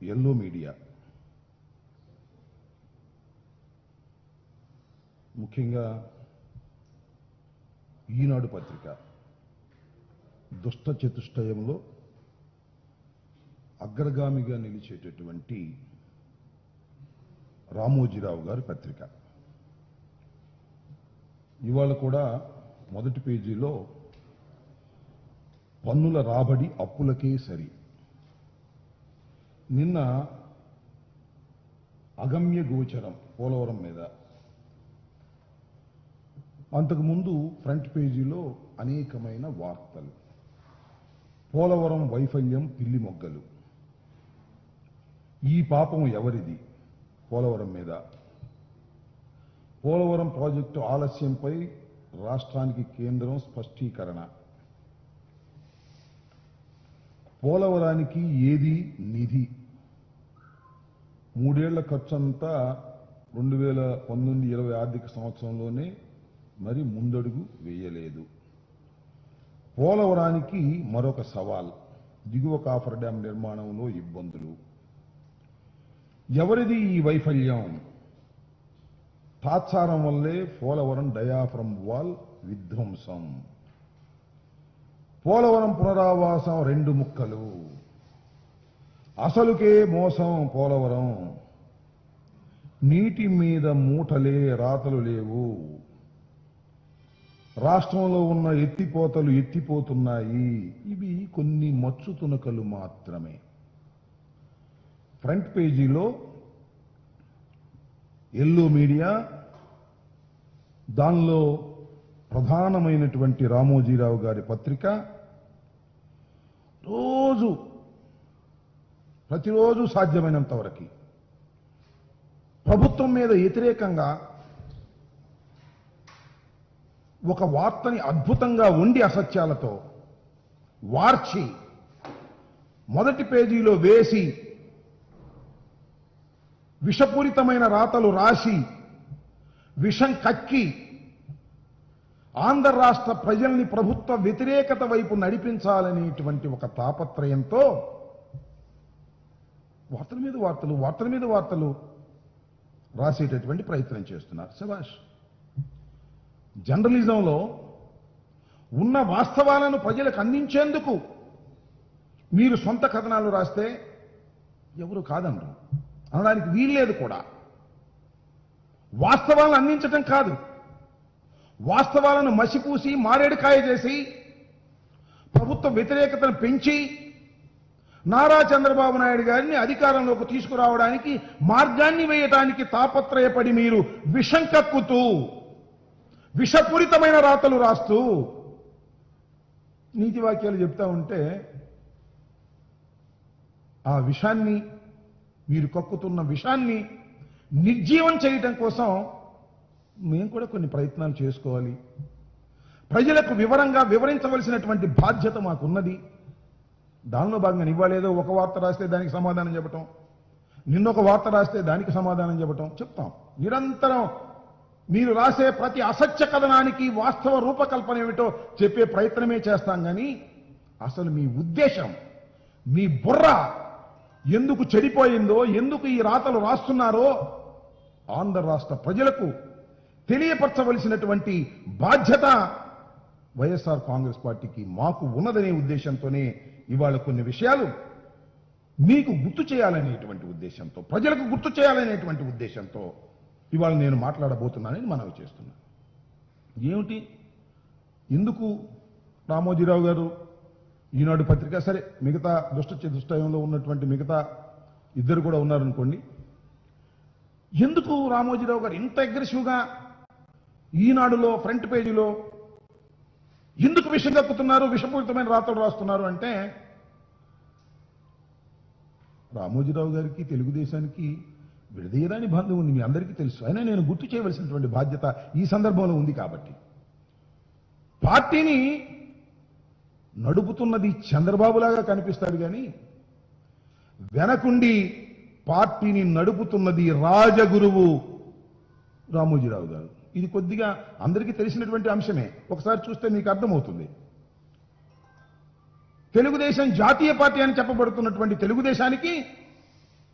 Yellow media ముఖ్యంగా ఈనాడు పత్రిక దుష్ట చతుష్టయంలో అగ్రగామిగా నిలిచేటటువంటి రామోజీరావు గారి పత్రిక ఇవాళ కూడా మొదటి పేజీలో పన్నుల రాబడి అప్పులకే సరి నిన్న అగమ్య గోచరం పోలవరం మీద అంతకుముందు ఫ్రంట్ పేజీలో అనేకమైన వార్తలు పోలవరం వైఫల్యం పిల్లి మొగ్గలు ఈ పాపం ఎవరిది పోలవరం మీద పోలవరం ప్రాజెక్టు ఆలస్యంపై రాష్ట్రానికి కేంద్రం స్పష్టీకరణ పోలవరానికి ఏది నిధి మూడేళ్ల ఖర్చంతా రెండు వేల పంతొమ్మిది ఇరవై ఆర్థిక సంవత్సరంలోనే మరి ముందడుగు వేయలేదు పోలవరానికి మరొక సవాల్ దిగువ కాఫర్ డ్యాం నిర్మాణంలో ఇబ్బందులు ఎవరిది ఈ వైఫల్యం తాత్సారం వల్లే పోలవరం డయాఫ్రమ్ వాల్ విధ్వంసం పోలవరం పునరావాసం రెండు ముక్కలు అసలుకే మోసం పోలవరం నీటి మీద మూటలే రాతలు లేవు రాష్ట్రంలో ఉన్న ఎత్తిపోతలు ఎత్తిపోతున్నాయి ఇవి కొన్ని మచ్చు తునకలు మాత్రమే ఫ్రంట్ పేజీలో ఎల్లో మీడియా దానిలో ప్రధానమైనటువంటి రామోజీరావు గారి పత్రిక రోజు ప్రతిరోజు సాధ్యమైనంత వరకు ప్రభుత్వం మీద వ్యతిరేకంగా ఒక వార్తని అద్భుతంగా ఉండి అసత్యాలతో వార్చి మొదటి పేజీలో వేసి విషపూరితమైన రాతలు రాసి విషం కక్కి ఆంధ్ర రాష్ట్ర ప్రజల్ని ప్రభుత్వ వ్యతిరేకత వైపు నడిపించాలనేటువంటి ఒక తాపత్రయంతో వార్తల మీద వార్తలు వార్తల మీద వార్తలు రాసేటటువంటి ప్రయత్నం చేస్తున్నారు శభాష్ జర్నలిజంలో ఉన్న వాస్తవాలను ప్రజలకు అందించేందుకు మీరు సొంత కథనాలు రాస్తే ఎవరు కాదనరు అనడానికి వీల్లేదు కూడా వాస్తవాలను అందించటం కాదు వాస్తవాలను మసిపూసి మారేడుకాయ చేసి ప్రభుత్వ వ్యతిరేకతను పెంచి నారా చంద్రబాబు నాయుడు గారిని అధికారంలోకి తీసుకురావడానికి మార్గాన్ని వేయటానికి తాపత్రయపడి మీరు విషం కక్కుతూ విషపూరితమైన రాతలు రాస్తూ నీతి వాక్యాలు చెప్తా ఉంటే ఆ విషాన్ని మీరు కక్కుతున్న విషాన్ని నిర్జీవం చేయటం కోసం మేము కూడా కొన్ని ప్రయత్నాలు చేసుకోవాలి ప్రజలకు వివరంగా వివరించవలసినటువంటి బాధ్యత మాకున్నది దానిలో భాగంగా ఇవ్వలేదో ఒక వార్త రాస్తే దానికి సమాధానం చెప్పటం నిన్నొక వార్త రాస్తే దానికి సమాధానం చెప్పటం చెప్తాం నిరంతరం మీరు రాసే ప్రతి అసత్య కథనానికి వాస్తవ రూపకల్పన ఏమిటో చెప్పే ప్రయత్నమే చేస్తాం కానీ అసలు మీ ఉద్దేశం మీ బుర్ర ఎందుకు చెడిపోయిందో ఎందుకు ఈ రాతలు రాస్తున్నారో ఆంధ్ర రాష్ట్ర ప్రజలకు తెలియపరచవలసినటువంటి బాధ్యత వైఎస్ఆర్ కాంగ్రెస్ పార్టీకి మాకు ఉన్నదనే ఉద్దేశంతోనే ఇవాళ కొన్ని విషయాలు మీకు గుర్తు చేయాలనేటువంటి ఉద్దేశంతో ప్రజలకు గుర్తు చేయాలనేటువంటి ఉద్దేశంతో ఇవాళ నేను మాట్లాడబోతున్నానని మనవి చేస్తున్నాను ఏమిటి ఎందుకు రామోజీరావు గారు ఈనాడు పత్రిక సరే మిగతా దుష్ట చతుష్టయంలో ఉన్నటువంటి మిగతా ఇద్దరు కూడా ఉన్నారనుకోండి ఎందుకు రామోజీరావు గారు ఇంత అగ్రెసివ్గా ఈనాడులో ఫ్రంట్ పేజీలో ఎందుకు విషం కక్కుతున్నారు విషపూరితమైన రాతలు రాస్తున్నారు అంటే రామోజీరావు గారికి తెలుగుదేశానికి విడదీయరాని బంధం ఉంది మీ అందరికీ తెలుసు అయినా నేను గుర్తు చేయవలసినటువంటి బాధ్యత ఈ సందర్భంలో ఉంది కాబట్టి పార్టీని నడుపుతున్నది చంద్రబాబులాగా కనిపిస్తాడు కానీ వెనకుండి పార్టీని నడుపుతున్నది రాజగురువు రామోజీరావు గారు ఇది కొద్దిగా అందరికీ తెలిసినటువంటి అంశమే ఒకసారి చూస్తే మీకు అర్థమవుతుంది తెలుగుదేశం జాతీయ పార్టీ అని చెప్పబడుతున్నటువంటి తెలుగుదేశానికి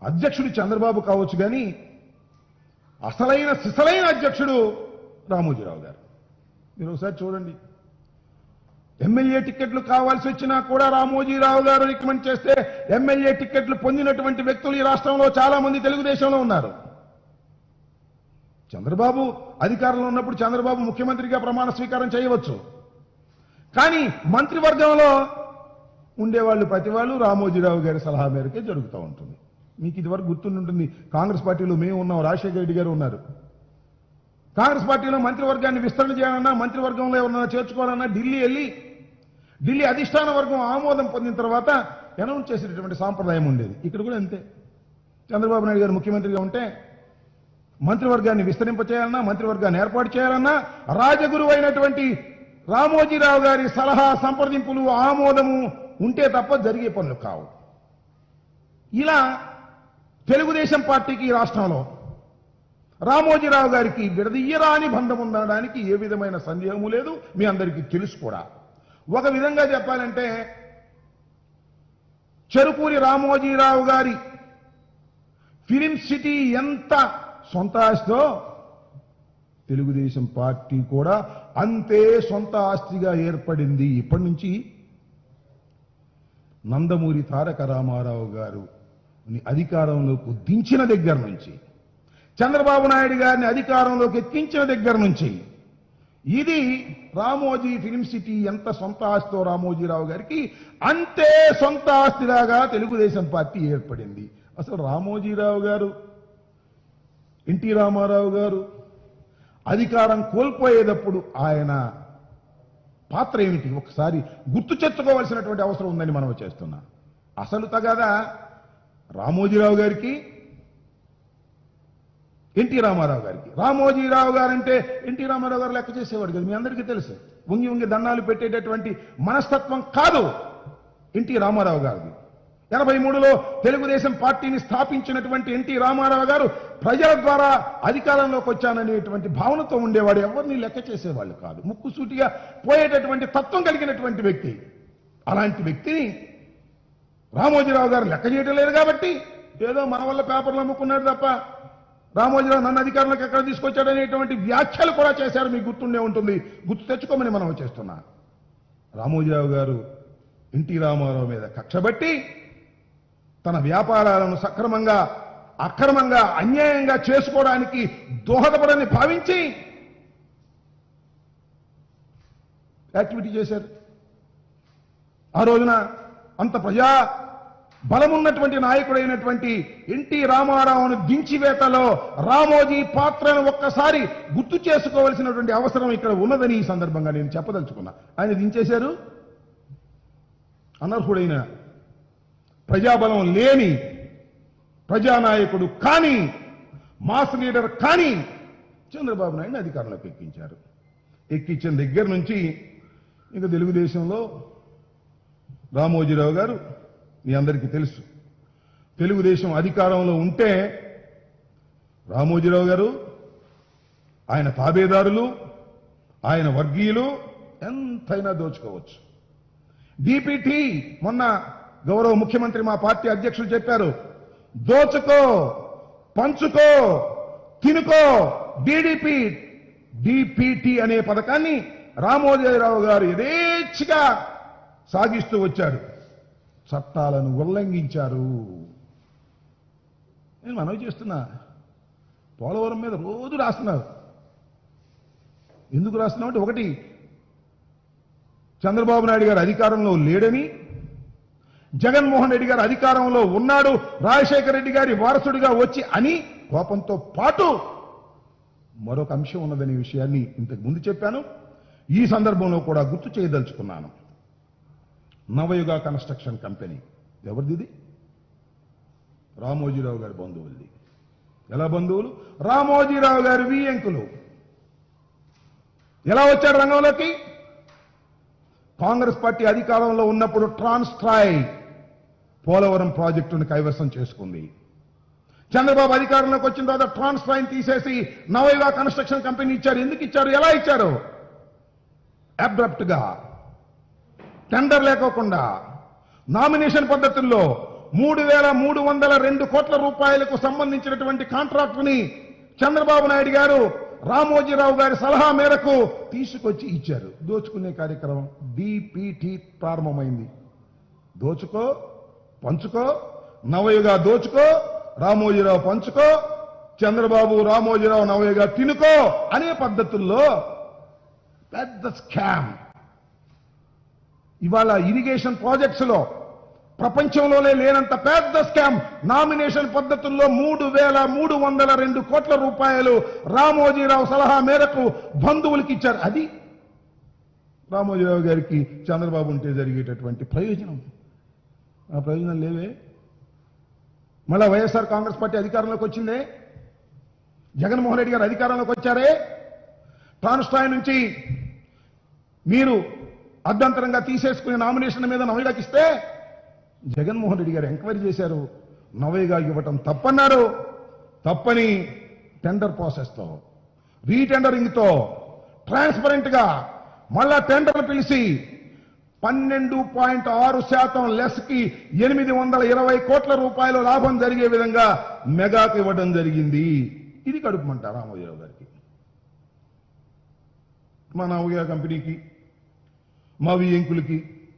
అధ్యక్షుడు చంద్రబాబు కావచ్చు కానీ అసలైన సిసలైన అధ్యక్షుడు రామోజీరావు గారు మీరు ఒకసారి చూడండి ఎమ్మెల్యే టికెట్లు కావాల్సి వచ్చినా కూడా రామోజీరావు గారు రికమెండ్ చేస్తే ఎమ్మెల్యే టికెట్లు పొందినటువంటి వ్యక్తులు ఈ రాష్ట్రంలో చాలా మంది తెలుగుదేశంలో ఉన్నారు చంద్రబాబు అధికారంలో ఉన్నప్పుడు చంద్రబాబు ముఖ్యమంత్రిగా ప్రమాణ స్వీకారం చేయవచ్చు కానీ మంత్రివర్గంలో ఉండేవాళ్ళు ప్రతి వాళ్ళు రామోజీరావు గారి సలహా మేరకే జరుగుతూ ఉంటుంది మీకు ఇదివరకు గుర్తుంటుంది కాంగ్రెస్ పార్టీలో మేము ఉన్నాం రాజశేఖర రెడ్డి గారు ఉన్నారు కాంగ్రెస్ పార్టీలో మంత్రివర్గాన్ని విస్తరణ చేయాలన్నా మంత్రివర్గంలో ఎవరన్నా చేర్చుకోవాలన్నా ఢిల్లీ వెళ్ళి ఢిల్లీ అధిష్టాన వర్గం ఆమోదం పొందిన తర్వాత అనౌన్స్ చేసేటటువంటి సాంప్రదాయం ఉండేది ఇక్కడ కూడా అంతే చంద్రబాబు నాయుడు గారు ముఖ్యమంత్రిగా ఉంటే మంత్రివర్గాన్ని విస్తరింపచేయాలన్నా మంత్రివర్గాన్ని ఏర్పాటు చేయాలన్నా రాజగురు అయినటువంటి రామోజీరావు గారి సలహా సంప్రదింపులు ఆమోదము ఉంటే తప్ప జరిగే పనులు కావు ఇలా తెలుగుదేశం పార్టీకి ఈ రాష్ట్రంలో రామోజీరావు గారికి విడదీయరాని బంధం ఉండడానికి ఏ విధమైన సందేహము లేదు మీ అందరికీ తెలుసు కూడా ఒక విధంగా చెప్పాలంటే చెరుకూరి రామోజీరావు గారి ఫిలిం సిటీ ఎంత సొంత ఆస్తో తెలుగుదేశం పార్టీ కూడా అంతే సొంత ఆస్తిగా ఏర్పడింది ఇప్పటి నుంచి నందమూరి తారక రామారావు గారు అధికారంలోకి దించిన దగ్గర నుంచి చంద్రబాబు నాయుడు గారిని అధికారంలోకి ఎక్కించిన దగ్గర నుంచి ఇది రామోజీ ఫిలిం సిటీ ఎంత సొంత ఆస్తితో రామోజీరావు గారికి అంతే సొంత ఆస్తిలాగా తెలుగుదేశం పార్టీ ఏర్పడింది అసలు రామోజీరావు గారు ఎన్టీ రామారావు గారు అధికారం కోల్పోయేటప్పుడు ఆయన పాత్ర ఏమిటి ఒకసారి గుర్తు తెచ్చుకోవాల్సినటువంటి అవసరం ఉందని మనం చేస్తున్నా అసలు తగదా రామోజీరావు గారికి ఎన్టీ రామారావు గారికి రామోజీరావు గారంటే ఎన్టీ రామారావు గారు లెక్క చేసేవాడు కదా మీ అందరికీ తెలుసు ఉంగి ఉంగి దండాలు పెట్టేటటువంటి మనస్తత్వం కాదు ఎన్టీ రామారావు గారిది ఎనభై మూడులో తెలుగుదేశం పార్టీని స్థాపించినటువంటి ఎన్టీ రామారావు గారు ప్రజల ద్వారా అధికారంలోకి వచ్చాననేటువంటి భావనతో ఉండేవాడు ఎవరిని లెక్క చేసేవాళ్ళు కాదు ముక్కు సూటిగా పోయేటటువంటి తత్వం కలిగినటువంటి వ్యక్తి అలాంటి వ్యక్తిని రామోజీరావు గారు లెక్క చేయడం లేదు కాబట్టి ఏదో మన వల్ల పేపర్లు అమ్ముకున్నాడు తప్ప రామోజీరావు నన్ను అధికారంలోకి ఎక్కడ తీసుకొచ్చాడనేటువంటి వ్యాఖ్యలు కూడా చేశారు మీకు గుర్తుండే ఉంటుంది గుర్తు తెచ్చుకోమని మనం చేస్తున్నా రామోజీరావు గారు ఎన్టీ రామారావు మీద కక్షబట్టి తన వ్యాపారాలను సక్రమంగా అక్రమంగా అన్యాయంగా చేసుకోవడానికి దోహదపడని భావించి యాక్టివిటీ చేశారు ఆ రోజున అంత ప్రజా బలమున్నటువంటి నాయకుడైనటువంటి ఎన్టీ రామారావును దించివేతలో రామోజీ పాత్రను ఒక్కసారి గుర్తు చేసుకోవలసినటువంటి అవసరం ఇక్కడ ఉన్నదని ఈ సందర్భంగా నేను చెప్పదలుచుకున్నా ఆయన దించేశారు అనర్హుడైన ప్రజాబలం లేని ప్రజానాయకుడు కానీ మాస్ లీడర్ కానీ చంద్రబాబు నాయుడు అధికారంలోకి ఎక్కించారు ఎక్కించిన దగ్గర నుంచి ఇక తెలుగుదేశంలో రామోజీరావు గారు మీ అందరికీ తెలుసు తెలుగుదేశం అధికారంలో ఉంటే రామోజీరావు గారు ఆయన తాబేదారులు ఆయన వర్గీయులు ఎంతైనా దోచుకోవచ్చు డిపిటి మొన్న గౌరవ ముఖ్యమంత్రి మా పార్టీ అధ్యక్షులు చెప్పారు దోచుకో పంచుకో తినుకో డిడిపి డిపిటి అనే పథకాన్ని రామోజీరావు గారు యథేచ్ఛగా సాగిస్తూ వచ్చారు చట్టాలను ఉల్లంఘించారు నేను మనవి చేస్తున్నా పోలవరం మీద రోజు రాస్తున్నారు ఎందుకు రాస్తున్నావు అంటే ఒకటి చంద్రబాబు నాయుడు గారు అధికారంలో లేడని జగన్మోహన్ రెడ్డి గారు అధికారంలో ఉన్నాడు రాజశేఖర రెడ్డి గారి వారసుడిగా వచ్చి అని కోపంతో పాటు మరొక అంశం ఉన్నదనే విషయాన్ని ఇంతకు ముందు చెప్పాను ఈ సందర్భంలో కూడా గుర్తు చేయదలుచుకున్నాను నవయుగ కన్స్ట్రక్షన్ కంపెనీ ఎవరిది ఇది? రామోజీరావు గారి బంధువులది ఎలా బంధువులు రామోజీరావు గారి వియంకులు ఎలా వచ్చారు రంగంలోకి కాంగ్రెస్ పార్టీ అధికారంలో ఉన్నప్పుడు ట్రాన్స్ట్రాయ్ పోలవరం ప్రాజెక్టును కైవసం చేసుకుంది చంద్రబాబు అధికారంలోకి వచ్చిన తర్వాత ట్రాన్స్ట్రాయిన్ తీసేసి నవయుగ కన్స్ట్రక్షన్ కంపెనీ ఇచ్చారు ఎందుకు ఇచ్చారు ఎలా ఇచ్చారు అబ్రప్ట్ గా టెండర్ లేకోకుండా నామినేషన్ పద్ధతుల్లో మూడు వేల మూడు వందల రెండు కోట్ల రూపాయలకు సంబంధించినటువంటి కాంట్రాక్టుని చంద్రబాబు నాయుడు గారు రామోజీరావు గారి సలహా మేరకు తీసుకొచ్చి ఇచ్చారు దోచుకునే కార్యక్రమం డిపిటి ప్రారంభమైంది దోచుకో పంచుకో నవయుగా దోచుకో రామోజీరావు పంచుకో చంద్రబాబు రామోజీరావు నవయుగా తినుకో అనే పద్ధతుల్లో పెద్ద స్కామ్ ఇవాళ ఇరిగేషన్ ప్రాజెక్ట్స్ లో ప్రపంచంలోనే లేనంత పెద్ద స్కామ్ నామినేషన్ పద్ధతుల్లో మూడు వేల మూడు వందల రెండు కోట్ల రూపాయలు రామోజీరావు సలహా మేరకు బంధువులకి ఇచ్చారు అది రామోజీరావు గారికి చంద్రబాబు ఉంటే జరిగేటటువంటి ప్రయోజనం ఆ ప్రయోజనం లేవే మళ్ళా వైఎస్ఆర్ కాంగ్రెస్ పార్టీ అధికారంలోకి వచ్చిందే జగన్మోహన్ రెడ్డి గారు అధికారంలోకి వచ్చారే టాన్స్టాయ్ నుంచి మీరు అర్ధంతరంగా తీసేసుకునే నామినేషన్ మీద నవయ్యకి ఇస్తే జగన్మోహన్ రెడ్డి గారు ఎంక్వైరీ చేశారు నవయ్యగా ఇవ్వటం తప్పన్నారు తప్పని టెండర్ ప్రాసెస్తో రీటెండరింగ్తో ట్రాన్స్పరెంట్ గా మళ్ళా టెండర్లు పిలిచి పన్నెండు పాయింట్ ఆరు శాతం లెస్ కి ఎనిమిది వందల ఇరవై కోట్ల రూపాయల లాభం జరిగే విధంగా మెగాకి ఇవ్వడం జరిగింది ఇది కడుపుమంట రామోజీరావు గారికి మా నవోదయ కంపెనీకి మా వియ్యంకులకి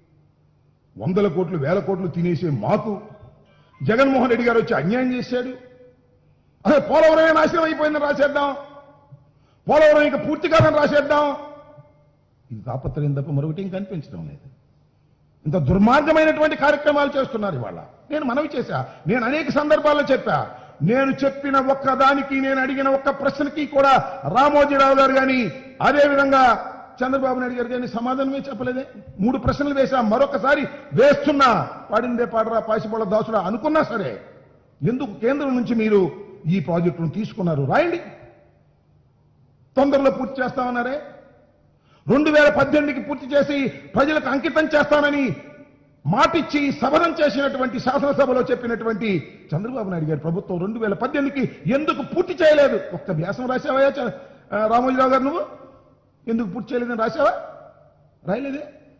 వందల కోట్లు వేల కోట్లు తినేసే మాకు జగన్మోహన్ రెడ్డి గారు వచ్చి అన్యాయం చేశాడు అదే పోలవరమే నాశనం అయిపోయిందని రాసేద్దాం పోలవరం ఇంకా పూర్తి కాదని రాసేద్దాం ఇది తాపత్రయం తప్ప మరొకటి ఇంకా కనిపించడం లేదు ఇంత దుర్మార్గమైనటువంటి కార్యక్రమాలు చేస్తున్నారు ఇవాళ నేను మనవి చేశా నేను అనేక సందర్భాల్లో చెప్పా నేను చెప్పిన ఒక్క దానికి నేను అడిగిన ఒక్క ప్రశ్నకి కూడా రామోజీరావు గారు కానీ అదేవిధంగా చంద్రబాబు నాయుడు గారు కానీ సమాధానమే చెప్పలేదే మూడు ప్రశ్నలు వేసా మరొకసారి వేస్తున్నా పాడిందే పాడరా పాసిపోళ్ళ దాసుడా అనుకున్నా సరే ఎందుకు కేంద్రం నుంచి మీరు ఈ ప్రాజెక్టును తీసుకున్నారు రాయండి తొందరలో పూర్తి చేస్తామన్నారే రెండు వేల పద్దెనిమిదికి పూర్తి చేసి ప్రజలకు అంకితం చేస్తానని మాటిచ్చి శపథం చేసినటువంటి శాసనసభలో చెప్పినటువంటి చంద్రబాబు నాయుడు గారి ప్రభుత్వం రెండు వేల పద్దెనిమిదికి ఎందుకు పూర్తి చేయలేదు ఒక్క వ్యాసం రాసావా చ- ఆ, రామోజీరావు గారు నువ్వు ఎందుకు పూర్తి చేయలేదని రాసావా రాయలేదే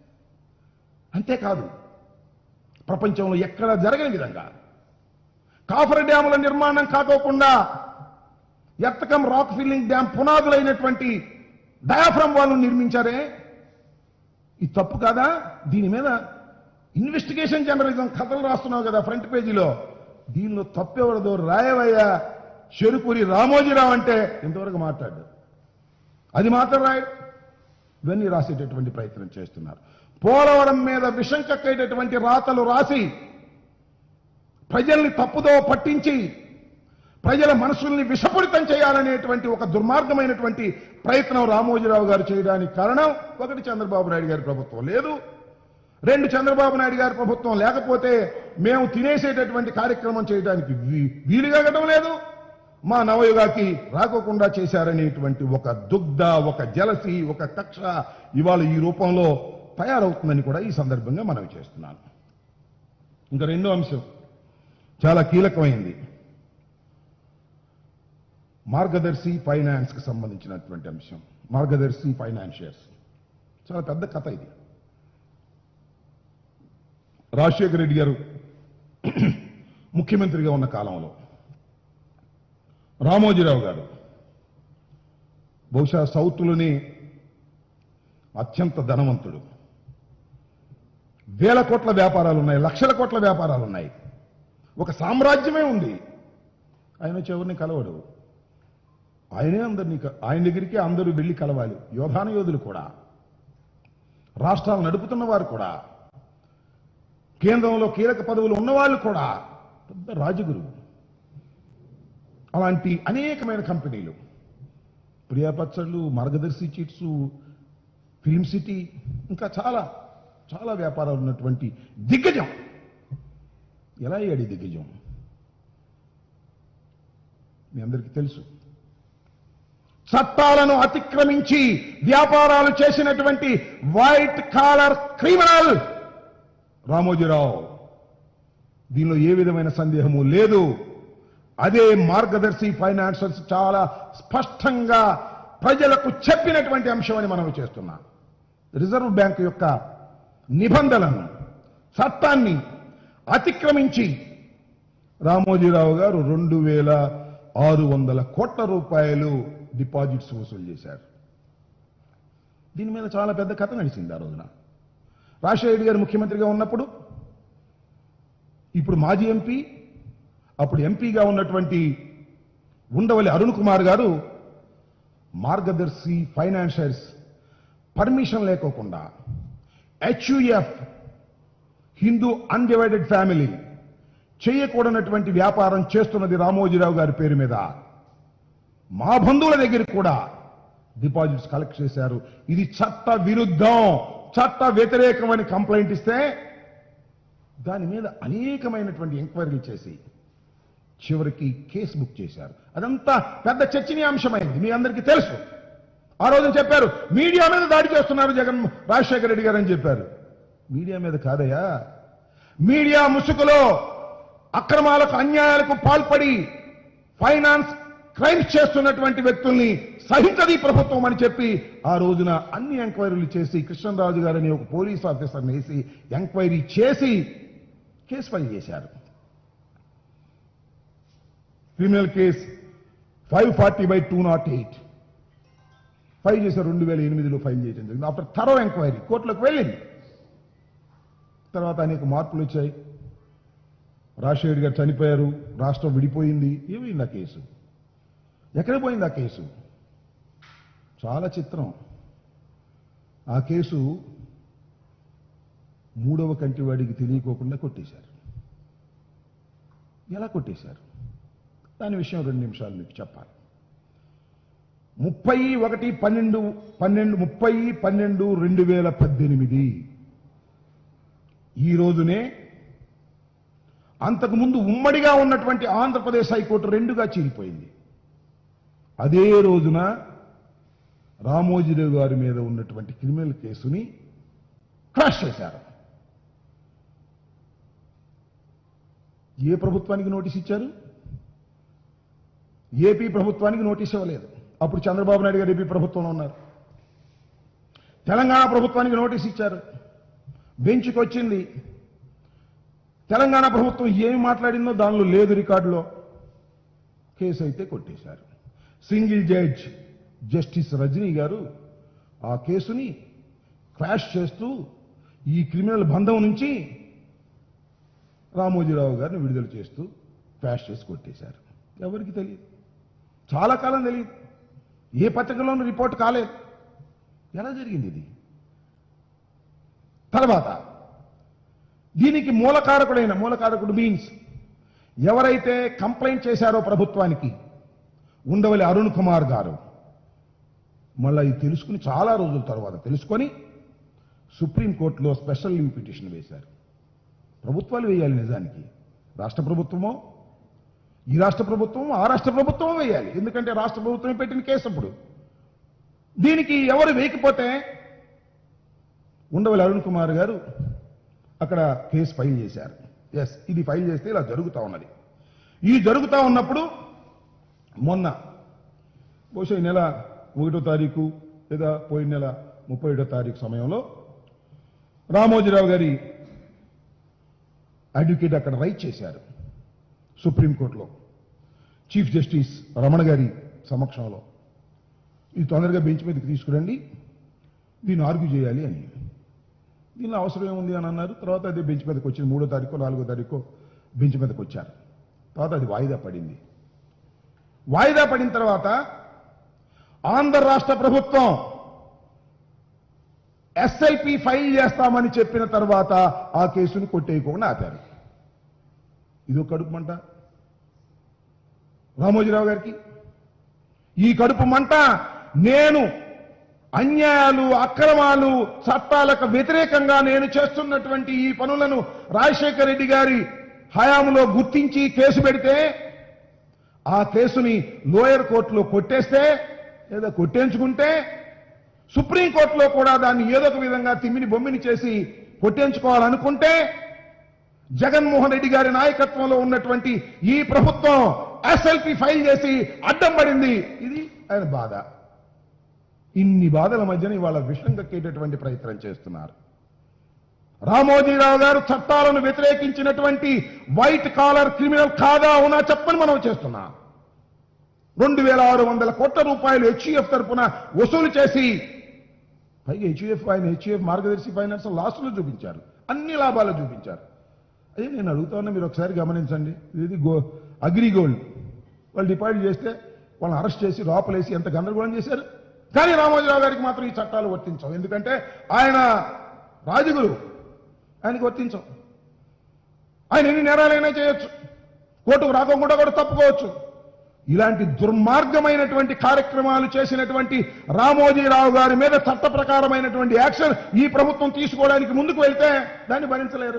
అంతేకాదు ప్రపంచంలో ఎక్కడ జరగని విధంగా కాఫర్ డ్యాముల నిర్మాణం కాకోకుండా ఎత్తకం రాక్ ఫిల్లింగ్ డ్యామ్ పునాదులైనటువంటి డయాఫ్రమ్ వాళ్ళు నిర్మించారే ఇది తప్పు కాదా దీని మీద ఇన్వెస్టిగేషన్ జర్నలిజం కథలు రాస్తున్నావు కదా ఫ్రంట్ పేజీలో దీనిలో తప్పెవరదో రాయవయ్యా చెరుకూరి రామోజీరావు అంటే ఇంతవరకు మాట్లాడు అది మాత్రం రాయడు ఇవన్నీ రాసేటటువంటి ప్రయత్నం చేస్తున్నారు పోలవరం మీద విషం కక్కేటటువంటి రాతలు రాసి ప్రజల్ని తప్పుదో పట్టించి ప్రజల మనసుల్ని విషపూరితం చేయాలనేటువంటి ఒక దుర్మార్గమైనటువంటి ప్రయత్నం రామోజీరావు గారు చేయడానికి కారణం ఒకటి చంద్రబాబు నాయుడు గారి ప్రభుత్వం లేదు రెండు చంద్రబాబు నాయుడు గారి ప్రభుత్వం లేకపోతే మేము తినేసేటటువంటి కార్యక్రమం చేయడానికి వీ- వీలుగా గటం లేదు మా నవయుగాకి రాకోకుండా చేశారనేటువంటి ఒక దుగ్ధ ఒక జలసి ఒక కక్ష ఇవాళ ఈ రూపంలో తయారవుతుందని కూడా ఈ సందర్భంగా మనవి చేస్తున్నాను ఇంకా రెండో అంశం చాలా కీలకమైంది మార్గదర్శి ఫైనాన్స్ కి సంబంధించినటువంటి అంశం మార్గదర్శి ఫైనాన్షియర్స్ చాలా పెద్ద కథ ఇది రాజశేఖర రెడ్డి గారు ముఖ్యమంత్రిగా ఉన్న కాలంలో రామోజీరావు గారు బహుశా సౌత్లోనే అత్యంత ధనవంతుడు వేల కోట్ల వ్యాపారాలు ఉన్నాయి లక్షల కోట్ల వ్యాపారాలు ఉన్నాయి ఒక సామ్రాజ్యమే ఉంది ఆయన వచ్చి ఎవరిని కలవడు ఆయనే అందరినీ క- ఆయన దగ్గరికి అందరూ వెళ్ళి కలవాలి యోధాన యోధులు కూడా రాష్ట్రాలు నడుపుతున్న వారు కూడా కేంద్రంలో కీలక పదవులు ఉన్నవాళ్ళు కూడా పెద్ద రాజగురు అలాంటి అనేకమైన కంపెనీలు ప్రియా పచ్చళ్ళు మార్గదర్శి చిట్స్ ఫిల్మ్ సిటీ ఇంకా చాలా చాలా వ్యాపారాలు ఉన్నటువంటి దిగ్గజం ఎలా అయ్యాడు ఈ దిగ్గజం మీ అందరికీ తెలుసు చట్టాలను అతిక్రమించి వ్యాపారాలు చేసినటువంటి వైట్ కాలర్ క్రిమినల్ రామోజీరావు దీనిలో ఏ విధమైన సందేహము లేదు అదే మార్గదర్శి ఫైనాన్షియల్స్ చాలా స్పష్టంగా ప్రజలకు చెప్పినటువంటి అంశం అని మనం చేస్తున్నాం రిజర్వ్ బ్యాంక్ యొక్క నిబంధనలను చట్టాన్ని అతిక్రమించి రామోజీరావు గారు రెండు వేల ఆరు వందల కోట్ల రూపాయలు డిపాజిట్స్ వసూలు చేశారు దీని మీద చాలా పెద్ద కథ నడిచింది ఆ రోజున రాజశేఖర్ గారు ముఖ్యమంత్రిగా ఉన్నప్పుడు ఇప్పుడు మాజీ ఎంపీ అప్పుడు ఎంపీగా ఉన్నటువంటి ఉండవల్లి అరుణ్ కుమార్ గారు మార్గదర్శి ఫైనాన్షియర్స్ పర్మిషన్ లేకోకుండా హెచ్యుఎఫ్ హిందూ అన్డివైడెడ్ ఫ్యామిలీ చేయకూడనటువంటి వ్యాపారం చేస్తున్నది రామోజీరావు గారి పేరు మీద మా బంధువుల దగ్గర కూడా డిపాజిట్స్ కలెక్ట్ చేశారు ఇది చట్ట విరుద్ధం చట్ట వ్యతిరేకమని కంప్లైంట్ ఇస్తే దాని మీద అనేకమైనటువంటి ఎంక్వైరీలు చేసి చివరికి కేసు బుక్ చేశారు అదంతా పెద్ద చర్చనీయాంశమైంది మీ అందరికీ తెలుసు ఆ రోజున చెప్పారు మీడియా మీద దాడి చేస్తున్నారు జగన్ రాజశేఖర రెడ్డి గారు అని చెప్పారు మీడియా మీద కాదయ్యా మీడియా ముసుగులో అక్రమాలకు అన్యాయాలకు పాల్పడి ఫైనాన్స్ క్రైమ్స్ చేస్తున్నటువంటి వ్యక్తుల్ని సహించది ఈ ప్రభుత్వం అని చెప్పి ఆ రోజున అన్ని ఎంక్వైరీలు చేసి కృష్ణరాజు గారని ఒక పోలీస్ ఆఫీసర్ని వేసి ఎంక్వైరీ చేసి కేసు ఫైల్ చేశారు criminal case five forty by two nought eight file చేశారు రెండు వేల ఎనిమిదిలో ఫైల్ చేయడం జరిగింది ఆఫ్టర్ థరో ఎంక్వైరీ కోర్టులోకి వెళ్ళింది తర్వాత అనేక మార్పులు వచ్చాయి రాజశేఖర్ గారు చనిపోయారు రాష్ట్రం విడిపోయింది ఏమైంది ఆ కేసు ఎక్కడ పోయింది ఆ కేసు చాలా చిత్రం ఆ కేసు మూడవ కంటి వాడికి తెలియకోకుండా కొట్టేశారు ఎలా కొట్టేశారు దాని విషయం రెండు నిమిషాలు మీకు చెప్పాలి ముప్పై ఒకటి పన్నెండు పన్నెండు ముప్పై పన్నెండు రెండు వేల పద్దెనిమిది ఈ రోజునే అంతకుముందు ఉమ్మడిగా ఉన్నటువంటి ఆంధ్రప్రదేశ్ హైకోర్టు రెండుగా చీలిపోయింది అదే రోజున రామోజీరావు గారి మీద ఉన్నటువంటి క్రిమినల్ కేసుని క్రాష్ చేశారు ఏ ప్రభుత్వానికి నోటీస్ ఇచ్చారు ఏపీ ప్రభుత్వానికి నోటీస్ ఇవ్వలేదు అప్పుడు చంద్రబాబు నాయుడు గారు ఏపీ ప్రభుత్వంలో ఉన్నారు తెలంగాణ ప్రభుత్వానికి నోటీస్ ఇచ్చారు బెంచ్కి వచ్చింది తెలంగాణ ప్రభుత్వం ఏమి మాట్లాడిందో దానిలో లేదు రికార్డులో కేసు అయితే కొట్టేశారు సింగిల్ జడ్జ్ జస్టిస్ రజనీ గారు ఆ కేసుని క్రాష్ చేస్తూ ఈ క్రిమినల్ బంధం నుంచి రామోజీరావు గారిని విడుదల చేస్తూ క్రాష్ చేసి కొట్టేశారు ఎవరికి తెలియదు చాలా కాలం తెలియదు ఏ పత్రికలోనూ రిపోర్ట్ కాలేదు ఎలా జరిగింది ఇది తర్వాత దీనికి మూలకారకుడైన మూలకారకుడు మీన్స్ ఎవరైతే కంప్లైంట్ చేశారో ప్రభుత్వానికి ఉండవల్లి అరుణ్ కుమార్ గారు మళ్ళీ ఇది తెలుసుకుని చాలా రోజుల తర్వాత తెలుసుకొని సుప్రీంకోర్టులో స్పెషల్ లీవ్ పిటిషన్ వేశారు ప్రభుత్వాలు వేయాలి నిజానికి రాష్ట్ర ప్రభుత్వమో ఈ రాష్ట్ర ప్రభుత్వం ఆ రాష్ట్ర ప్రభుత్వం వేయాలి ఎందుకంటే రాష్ట్ర ప్రభుత్వమే పెట్టిన కేసు అప్పుడు దీనికి ఎవరు వేయకపోతే ఉండవల్లి అరుణ్ కుమార్ గారు అక్కడ కేసు ఫైల్ చేశారు ఎస్ ఇది ఫైల్ చేస్తే ఇలా జరుగుతా ఉన్నది ఈ జరుగుతా ఉన్నప్పుడు మొన్న బహుశా ఈ నెల ఒకటో తారీఖు లేదా పోయిన నెల ముప్పై ఒకటో తారీఖు సమయంలో రామోజీరావు గారి అడ్వకేట్ అక్కడ రైట్ చేశారు సుప్రీంకోర్టులో చీఫ్ జస్టిస్ రమణ గారి సమక్షంలో ఇది తొందరగా బెంచ్ మీదకి తీసుకురండి దీన్ని ఆర్గ్యూ చేయాలి అని దీనిలో అవసరం ఏముంది అని అన్నారు తర్వాత అదే బెంచ్ మీదకి వచ్చింది మూడో తారీఖు నాలుగో తారీఖు బెంచ్ మీదకి వచ్చారు తర్వాత అది వాయిదా పడింది వాయిదా పడిన తర్వాత ఆంధ్ర రాష్ట్ర ప్రభుత్వం ఎస్ఎల్పి ఫైల్ చేస్తామని చెప్పిన తర్వాత ఆ కేసును కొట్టేయకుండా ఆపారు ఇది ఒక కడుపు మంట రామోజీరావు గారికి ఈ కడుపు మంట నేను అన్యాయాలు అక్రమాలు చట్టాలకు వ్యతిరేకంగా నేను చేస్తున్నటువంటి ఈ పనులను రాజశేఖర రెడ్డి గారి హయాంలో గుర్తించి కేసు పెడితే ఆ కేసుని లోయర్ కోర్టులో కొట్టేస్తే లేదా కొట్టేంచుకుంటే సుప్రీంకోర్టులో కూడా దాన్ని ఏదో ఒక విధంగా తిమ్మిని బొమ్మిని చేసి కొట్టేంచుకోవాలనుకుంటే జగన్మోహన్ రెడ్డి గారి నాయకత్వంలో ఉన్నటువంటి ఈ ప్రభుత్వం ఎస్ఎల్పి ఫైల్ చేసి అడ్డం పడింది ఇది ఆయన బాధ ఇన్ని బాధల మధ్యన ఇవాళ విషం కక్కేటటువంటి ప్రయత్నం చేస్తున్నారు రామోజీరావు గారు చట్టాలను వ్యతిరేకించినటువంటి వైట్ కాలర్ క్రిమినల్ కాదా అవునా చెప్పని మనం చేస్తున్నా రెండు వేల ఆరు వందల కోట్ల రూపాయలు హెచ్యుఎఫ్ తరపున వసూలు చేసి పైగా హెచ్యుఎఫ్ ఆయన హెచ్యుఎఫ్ మార్గదర్శి ఫైనాన్స్ లాస్ట్లో చూపించారు అన్ని లాభాలు చూపించారు అదే నేను అడుగుతా ఉన్నా మీరు ఒకసారి గమనించండి ఇది గో అగ్రి గోల్డ్ వాళ్ళు డిపాజిట్ చేస్తే వాళ్ళని అరెస్ట్ చేసి లోపలేసి ఎంత గందరగోళం చేశారు కానీ రామోజీరావు గారికి మాత్రం ఈ చట్టాలు వర్తించవు ఎందుకంటే ఆయన రాజగురు ఆయనకు వర్తించవు ఆయన ఎన్ని నేరాలైనా చేయొచ్చు కోర్టుకు రాకుండా కూడా తప్పుకోవచ్చు ఇలాంటి దుర్మార్గమైనటువంటి కార్యక్రమాలు చేసినటువంటి రామోజీరావు గారి మీద చట్ట ప్రకారమైనటువంటి యాక్షన్ ఈ ప్రభుత్వం తీసుకోవడానికి ముందుకు వెళ్తే దాన్ని భరించలేరు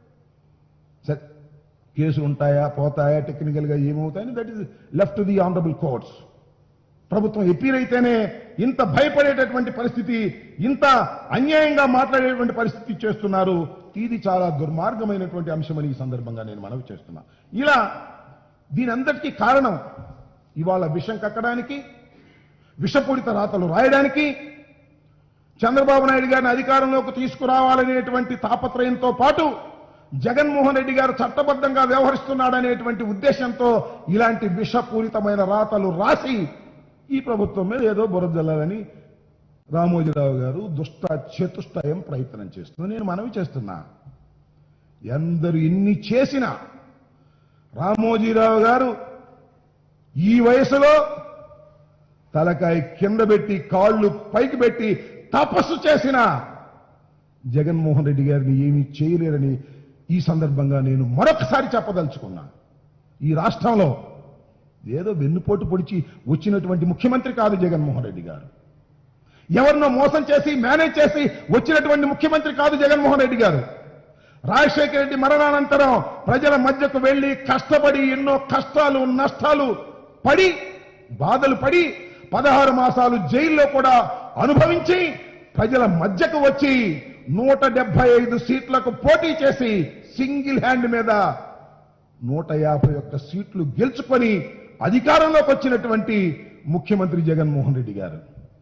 సరే కేసులు ఉంటాయా పోతాయా టెక్నికల్ గా ఏమవుతాయని that is left the honourable courts ప్రభుత్వం ఎపీల్ అయితేనే ఇంత భయపడేటటువంటి పరిస్థితి ఇంత అన్యాయంగా మాట్లాడేటువంటి పరిస్థితి చేస్తున్నారు ఇది చాలా దుర్మార్గమైనటువంటి అంశమని ఈ సందర్భంగా నేను మనవి చేస్తున్నా ఇలా దీని అంతటికీ కారణం ఇవాళ విషం కక్కడానికి విషపూరిత రాతలు రాయడానికి చంద్రబాబు నాయుడు గారిని అధికారంలోకి తీసుకురావాలనేటువంటి తాపత్రయంతో పాటు జగన్మోహన్ రెడ్డి గారు చట్టబద్ధంగా వ్యవహరిస్తున్నాడనేటువంటి ఉద్దేశంతో ఇలాంటి విషపూరితమైన రాతలు రాసి ఈ ప్రభుత్వం మీద ఏదో బురదల్లాలని రామోజీరావు గారు దుష్ట చతుష్టయం ప్రయత్నం చేస్తున్నారు నేను మనవి చేస్తున్నా ఎందరు ఇన్ని చేసినా రామోజీరావు గారు ఈ వయసులో తలకాయ కింద పెట్టి కాళ్ళు పైకి పెట్టి తపస్సు చేసిన జగన్మోహన్ రెడ్డి గారిని ఏమీ చేయలేరని ఈ సందర్భంగా నేను మరొకసారి చెప్పదలుచుకున్నా ఈ రాష్ట్రంలో ఏదో వెన్నుపోటు పొడిచి వచ్చినటువంటి ముఖ్యమంత్రి కాదు జగన్మోహన్ రెడ్డి గారు ఎవరినో మోసం చేసి మేనేజ్ చేసి వచ్చినటువంటి ముఖ్యమంత్రి కాదు జగన్మోహన్ రెడ్డి గారు రాజశేఖర రెడ్డి మరణానంతరం ప్రజల మధ్యకు వెళ్లి కష్టపడి ఎన్నో కష్టాలు నష్టాలు పడి బాధలు పడి పదహారు మాసాలు జైల్లో కూడా అనుభవించి ప్రజల మధ్యకు వచ్చి నూట డెబ్బై ఐదు సీట్లకు పోటీ చేసి సింగిల్ హ్యాండ్ మీద నూట యాభై ఒక్క సీట్లు గెలుచుకొని అధికారంలోకి వచ్చినటువంటి ముఖ్యమంత్రి జగన్మోహన్ రెడ్డి గారు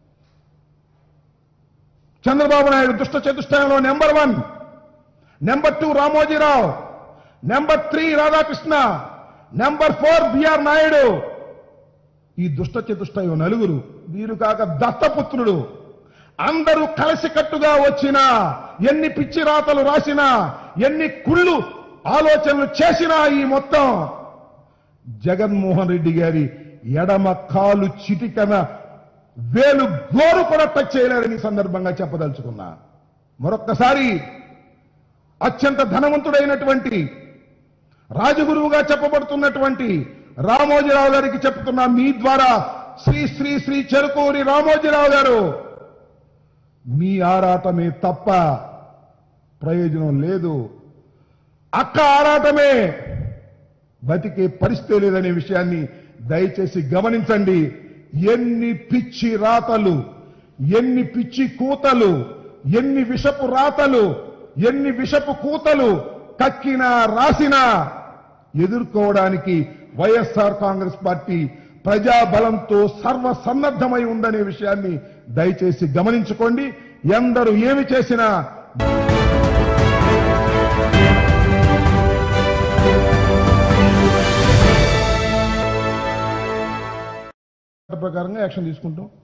చంద్రబాబు నాయుడు దుష్ట చతుష్టయంలో number one number two Ramoji Rao number three Radhakrishna number four BR Naidu ఈ దుష్ట చతుష్టయం నలుగురు వీరు కాక దత్తపుత్రుడు అందరూ కలిసికట్టుగా వచ్చిన ఎన్ని పిచ్చి రాతలు రాసినా ఎన్ని కుళ్ళు ఆలోచనలు చేసినా ఈ మొత్తం జగన్మోహన్ రెడ్డి గారి ఎడమ కాలు చిటికన వేలు గోరు కూడా టచ్ చేయలేరని ఈ సందర్భంగా చెప్పదలుచుకున్నా మరొక్కసారి అత్యంత ధనవంతుడైనటువంటి రాజగురువుగా చెప్పబడుతున్నటువంటి రామోజీరావు గారికి చెప్తున్నా మీ ద్వారా శ్రీ శ్రీ శ్రీ చెరుకూరి రామోజీరావు గారు మీ ఆరాటమే తప్ప ప్రయోజనం లేదు అక్క ఆరాటమే బతికే పరిస్థితి లేదనే విషయాన్ని దయచేసి గమనించండి ఎన్ని పిచ్చి రాతలు ఎన్ని పిచ్చి కూతలు ఎన్ని విషపు రాతలు ఎన్ని విషపు కూతలు కక్కినా రాసినా ఎదుర్కోవడానికి వైఎస్ఆర్ కాంగ్రెస్ పార్టీ ప్రజాబలంతో సర్వసన్నద్ధమై ఉందనే విషయాన్ని దయచేసి గమనించుకోండి ఎందరు ఏమి చేసినా ప్రకారంగా యాక్షన్ తీసుకుంటాం